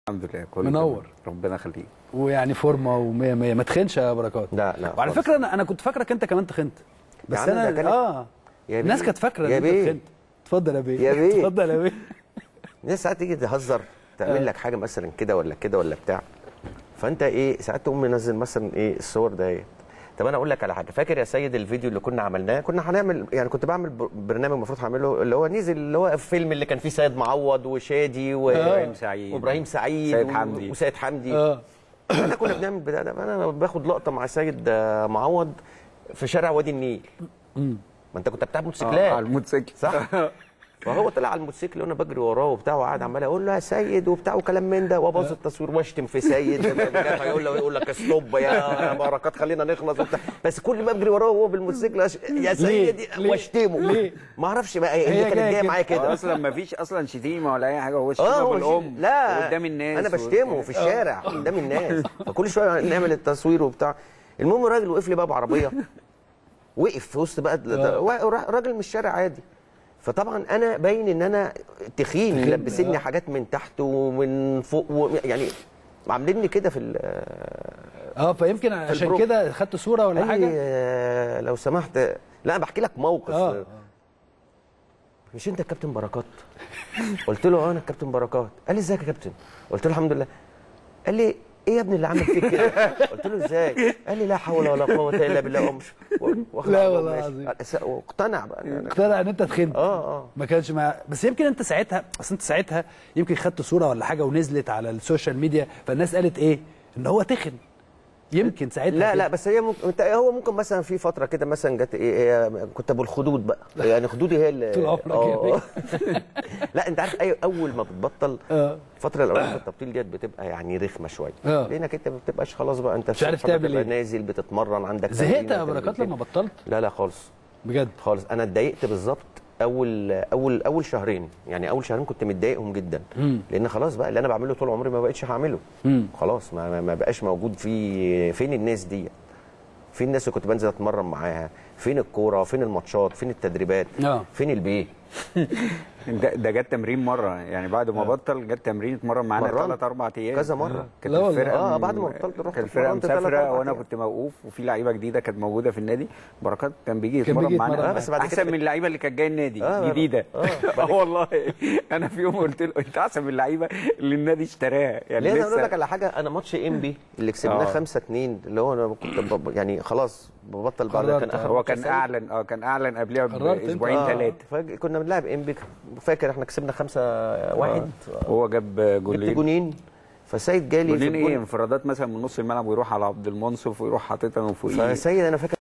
الحمد لله كله منور. تمام. ربنا يخليك ويعني فورمه ومية مية ما تخنش يا بركات لا لا وعلى خالص. فكره انا انا كنت فاكرك انت كمان تخنت بس عم ده انا كانت- اه يا الناس بيه. كانت فاكره ان يا انت بيه. تخنت اتفضل يا بيه يا بيه. اتفضل يا بيه الناس ساعات تيجي تهزر تعمل لك حاجه مثلا كده ولا كده ولا بتاع فانت ايه ساعات تقوم منزل مثلا ايه الصور ديت طب انا اقول لك على حاجه فاكر يا سيد الفيديو اللي كنا عملناه كنا هنعمل يعني كنت بعمل ب- برنامج المفروض هعمله اللي هو نزل اللي هو الفيلم اللي كان فيه سيد معوض وشادي و... ابراهيم سعيد وابراهيم سعيد سيد و- حمدي. وسيد حمدي اه احنا كنا بنعمل بتاع ده فانا باخد لقطه مع سيد آه، معوض في شارع وادي النيل ما انت كنت بتاع آه، موتوسيكلات على الموتوسيكل صح فهو طلع على الموتوسيكل وانا بجري وراه وبتاع وقعد عمال اقول له يا سيد وبتاع وكلام من ده وابوظ التصوير واشتم في سيد يقول له يقول لك استوب يا بركات خلينا نخلص وبتاع بس كل ما بجري وراه وهو بالموتوسيكل أش- يا سيد ليه؟ واشتمه ليه؟ ما اعرفش بقى هي هي كانت جاية جايه كده. معايا كده اصلا ما فيش اصلا شتيمه ولا اي حاجه هو اه شتيمه هو بالام شيء- لا قدام الناس انا و- بشتمه في الشارع قدام الناس فكل شويه نعمل التصوير وبتاع المهم الراجل وقف لي بقى بعربيه وقف في وسط بقى آه. وا- راجل من الشارع عادي فطبعا انا باين ان انا تخين تخين، لبسني آه. حاجات من تحت ومن فوق و... يعني عامليني كده في ال- اه فيمكن عشان البرو. كده خدت صوره ولا قال لي حاجه آه، لو سمحت لا انا بحكي لك موقف اه مش انت الكابتن بركات قلت له اه انا الكابتن بركات قال لي ازيك يا كابتن قلت له الحمد لله قال لي ايه يا ابني اللي عمل فيك كده قلت له ازاي قال لي لا حول ولا قوه الا بالله ومش واخلع لا وماشي. والله العظيم. أس- واقتنع بقى يعني اقتنع ان انت تخنت اه اه ما كانش مع بس يمكن انت ساعتها اصل انت ساعتها يمكن خدت صوره ولا حاجه ونزلت على السوشيال ميديا فالناس قالت ايه ان هو تخن يمكن ساعتها لا كده. لا بس هي ممكن انت- هو ممكن مثلا في فتره كده مثلا جت ايه إيه كنت ابو الخدود بقى يعني خدودي هي اللي طول عمرك آه. لا انت عارف اي اول ما بتبطل اه الفتره الاولانيه في التبطيل ديت بتبقى يعني رخمه شويه آه. لانك انت ما بتبقاش خلاص بقى انت مش عارف الصبح تعمل بتبقى إيه. نازل بتتمرن عندك زهقت تمرين، يا عندك بركات كده. لما بطلت لا لا خالص بجد خالص انا اتضايقت بالظبط اول اول اول شهرين يعني اول شهرين كنت متضايقهم جدا مم. لان خلاص بقى اللي انا بعمله طول عمري ما بقتش هعمله مم. خلاص ما, ما- ما بقاش موجود في فين الناس دي فين الناس اللي كنت بنزل اتمرن معاها فين الكوره فين الماتشات فين التدريبات اه فين البيت ده, ده جت تمرين مره يعني بعد ما بطل جت تمرين اتمرن معانا مرنت. ثلاث اربع ايام كذا مرة. كانت لا والله. الفرقه آه، م- بعد ما بطلت رحت كانت الفرقه اتمرنت ثلاث مسافره أربع وانا أيام. كنت موقوف وفي لعيبه جديده كانت موجوده في النادي بركات كان بيجي كان يتمرن بيجي معانا يتمرن آه، بس بعد كده احسن بت- من اللعيبه اللي كانت جايه النادي آه، جديده آه، اه والله انا في يوم قلت له انت احسن من اللعيبه اللي النادي اشتراها يعني ليه انا لسه اقول لك على حاجه انا ماتش انبي اللي كسبناه آه. 5 2 اللي هو انا كنت ب- يعني خلاص ببطل بعد قررت، كان اخر هو ماتش كان السنة. اعلن اه كان اعلن قبلها قررت أنت؟ باسبوعين آه، ثلاثه فج- كنا بنلعب انبي فاكر احنا كسبنا 5 1 هو جاب جبت جولين جونين فسيد جالي في جولين ايه الجون انفرادات مثلا من نص الملعب ويروح على عبد المنصف ويروح حاططها من فوقيه فسيد انا فاكر